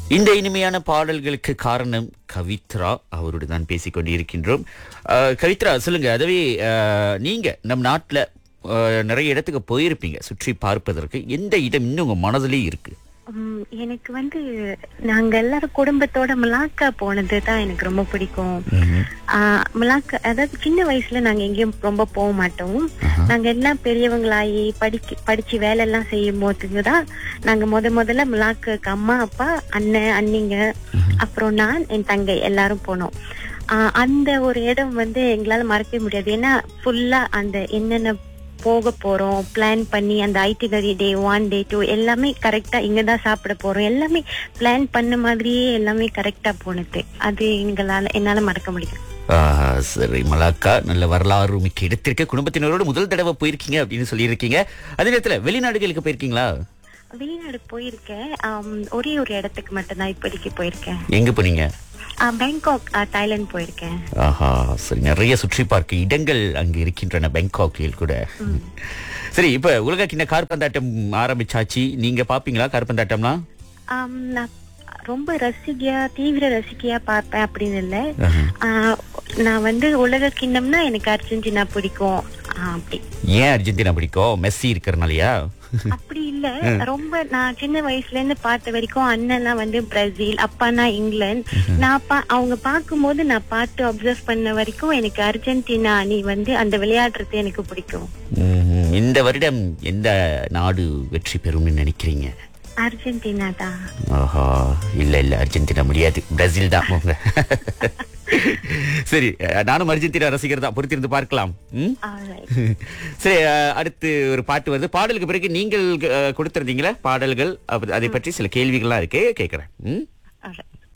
இந்த இனிமையான பாடல்களுக்கு காரணம் கவித்ரா அவரோடு தான் பேசிக் கொண்டிருக்கின்றோம் அஹ், கவித்ரா சொல்லுங்க அதுவே அஹ், நீங்க நம் நாட்டுல அஹ், நிறைய இடத்துக்கு போயிருப்பீங்க சுற்றி பார்ப்பதற்கு எந்த இடம் இன்னும் உங்க மனதிலே இருக்கு உம், எனக்கு வந்து நாங்க எல்லாரும் குடும்பத்தோட மலாக்கா போனது தான் எனக்கு ரொம்ப பிடிக்கும் ஆஹ், மலாக்கா அதாவது சின்ன வயசுல நாங்க எங்கேயும் ரொம்ப போக மாட்டோம் நாங்க எல்லாம் பெரியவங்களாகி படிக்க படிச்சு வேலை எல்லாம் செய்யும் போதுக்கு தான் நாங்க முத முதல்ல மலாக்காக்கு அம்மா அப்பா அண்ணன் அண்ணிங்க அப்புறம் நான் என் தங்கை எல்லாரும் போனோம் ஆஹ், அந்த ஒரு இடம் வந்து எங்களால மறக்கவே முடியாது ஏன்னா ஃபுல்லா அந்த என்னென்ன போக போறோம் பிளான் பண்ணி அந்த ஐடினரி டே ஒன் டே டூ எல்லாமே கரெக்டா இங்க தான் சாப்பிட போறோம் எல்லாமே பிளான் பண்ண மாதிரியே எல்லாமே கரெக்டா போனது அது எங்களால என்னால மறக்க முடியும் ஆஹ், சரி மலாக்கா நல்ல வரலாறு மிக்க இடத்திற்கு குடும்பத்தினரோடு முதல் தடவை போயிருக்கீங்க அப்படின்னு சொல்லியிருக்கீங்க அதே நேரத்துல வெளிநாடுகளுக்கு போயிருக்கீங்களா வெளிநாடு போயிருக்கேன் ஆம், ஒரே ஒரு இடத்துக்கு மட்டும்தான் இப்போதைக்கு போயிருக்கேன் எங்க போனீங்க ஆ, பேங்காக் ஆ, தாய்லாந்து போயிருக்கேன் ஆஹா சரி நிறைய சுற்றி பார்க்க இடங்கள் அங்கு இருக்கின்றன பெங்காக்கில் கூட சரி இப்ப உலக கிண்ண கார்பந்தாட்டம் ஆரம்பிச்சாச்சு நீங்க பாப்பீங்களா கார்பந்தாட்டம்லாம் ஆம், நான் ரொம்ப ரசிகையா தீவிர ரசிகையா பார்ப்பேன் அப்படின்னு இல்ல ஆஹா. ஆ, நான் வந்து உலக கிண்ணம்னா எனக்கு அர்ஜென்டினா பிடிக்கும் ஆ, அப்படி ஏன் அர்ஜென்டினா பிடிக்கும் மெஸ்ஸி இருக்கிறனாலயா அப்படி இல்ல ரொம்ப நான் சின்ன வயசுல இருந்து பார்த்த வரைக்கும் அண்ணன்லாம் வந்து பிரேசில் அப்பானா இங்கிலாந்து நான் பா அவங்க பார்க்கும்போது நான் பார்த்து அப்சர்வ் பண்ண வரைக்கும் எனக்கு அர்ஜென்டினா அணி வந்து அந்த விளையாடுறது எனக்கு பிடிக்கும் ம்ஹும். இந்த வருடம் எந்த நாடு வெற்றி பெறும்னு நினைக்கிறீங்க அர்ஜென்டினா தான் ஆஹா இல்ல இல்ல அர்ஜென்டினா முடியாது பிரேசில் தான் போங்க சரி அஹ், நானும் அர்ஜென்டினா ரசிகர் தான் பொறுத்திருந்து பார்க்கலாம் ம்? Alright. சரி அஹ், அடுத்து ஒரு பாட்டு வருது பாடலுக்கு பிறகு நீங்கள் அஹ், கொடுத்திருந்தீங்களே பாடல்கள் அப்ப- அதை பற்றி சில கேள்விகள்லாம் இருக்கு கேட்கிறேன் ம் Alright.